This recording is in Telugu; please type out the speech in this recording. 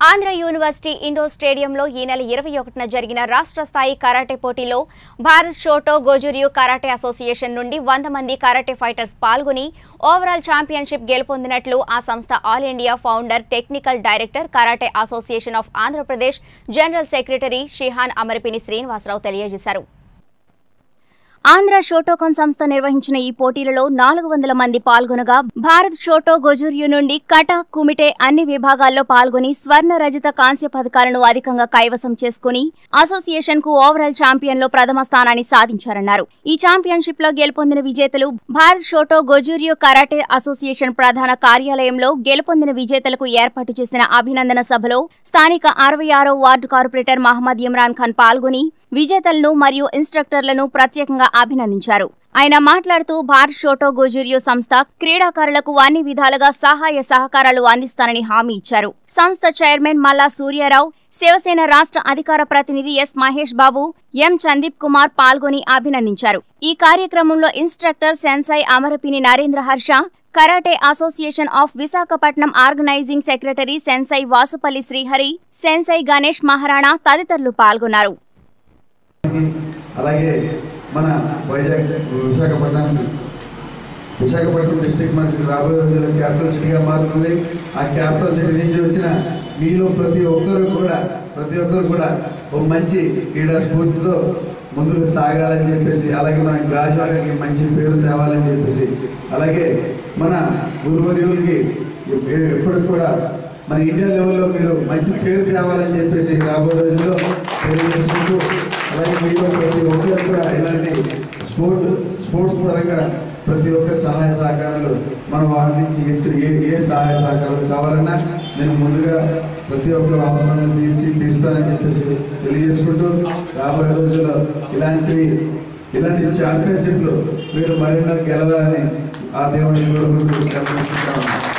ఆంధ్ర యూనివర్సిటీ ఇండోర్ స్టేడియంలో ఈ నెల ఇరవై ఒకటిన జరిగిన రాష్ట్ర స్థాయి కరాటే పోటీలో Bharat Shoto Gojuryu karate association నుండి వంద మంది కరాటే ఫైటర్స్ పాల్గొని ఓవరాల్ ఛాంపియన్షిప్ గెలుపొందినట్లు ఆ సంస్థ all India founder technical director karate association of Andhra Pradesh general secretary shihan Amarapini Srinivasarao తెలియజేశారు ఆంధ్ర షోటోకాన్ సంస్థ నిర్వహించిన ఈ పోటీలలో నాలుగు వందల మంది పాల్గొనగా భారత్ షోటో గొజూరియు నుండి కట కుమిటే అన్ని విభాగాల్లో పాల్గొని స్వర్ణ రజత కాంస్య పథకాలను అధికంగా కైవసం చేసుకుని అసోసియేషన్ కు ఓవరాల్ ఛాంపియన్ లో ప్రథమ స్థానాన్ని సాధించారన్నారు ఈ ఛాంపియన్షిప్ లో గెలుపొందిన విజేతలు Bharat Shoto Gojuryu karate association ప్రధాన కార్యాలయంలో గెలుపొందిన విజేతలకు ఏర్పాటు చేసిన అభినందన సభలో స్థానిక అరవై ఆరో వార్డు కార్పొరేటర్ మహమ్మద్ ఇమ్రాన్ ఖాన్ పాల్గొని విజేతలను మరియు ఇన్స్ట్రక్టర్లను ప్రత్యేకంగా అభినందించారు ఆయన మాట్లాడుతూ భారత్ షోటో గోజూరియో సంస్థ క్రీడాకారులకు అన్ని విధాలుగా సహాయ సహకారాలు అందిస్తానని హామీ ఇచ్చారు సంస్థ చైర్మన్ మల్లా సూర్యారావు శివసేన రాష్ట్ర అధికార ప్రతినిధి ఎస్ మహేష్ బాబు ఎం చందీప్ కుమార్ పాల్గొని అభినందించారు ఈ కార్యక్రమంలో instructor sensei Amarapini Narendra Harsha karate association of Visakhapatnam organising secretary sensei Vasupalli Srihari sensei Ganesh Maharana తదితరులు పాల్గొన్నారు అలాగే మన వైజాగ్ విశాఖపట్నం విశాఖపట్నం డిస్టిక్ మనకి రాబోయే రోజుల్లో క్యాపిటల్ సిటీగా మారుతుంది ఆ క్యాపిటల్ సిటీ నుంచి వచ్చిన మీలో ప్రతి ఒక్కరు కూడా ప్రతి ఒక్కరు కూడా ఒక మంచి క్రీడా స్ఫూర్తితో ముందుకు సాగాలని చెప్పేసి అలాగే మన గాజువాగకి మంచి పేరు తేవాలని చెప్పేసి అలాగే మన గురువర్యులకి ఎప్పటికి కూడా మన ఇండియా లెవెల్లో మీరు మంచి పేరు తేవాలని చెప్పేసి రాబోయే రోజుల్లో తెలియజేసుకుంటూ అలాగే మీలో ప్రతి ఒక్కరు కూడా ఇలాంటి స్పోర్ట్ స్పోర్ట్స్ పరంగా ప్రతి ఒక్క సహాయ సహకారాలు మన వాటి నుంచి ఎటు ఏ ఏ సహాయ సహకారాలు కావాలన్నా నేను ముందుగా ప్రతి ఒక్కరు అవసరాన్ని తీర్చి తీస్తానని చెప్పేసి తెలియజేసుకుంటూ రాబోయే రోజుల్లో ఇలాంటివి ఇలాంటి ఛాంపియన్షిప్లు మీరు మరెన్నో గెలవాలని ఆ దేవుడిని కోరుకుంటూ సెలవు తీసుకుంటాను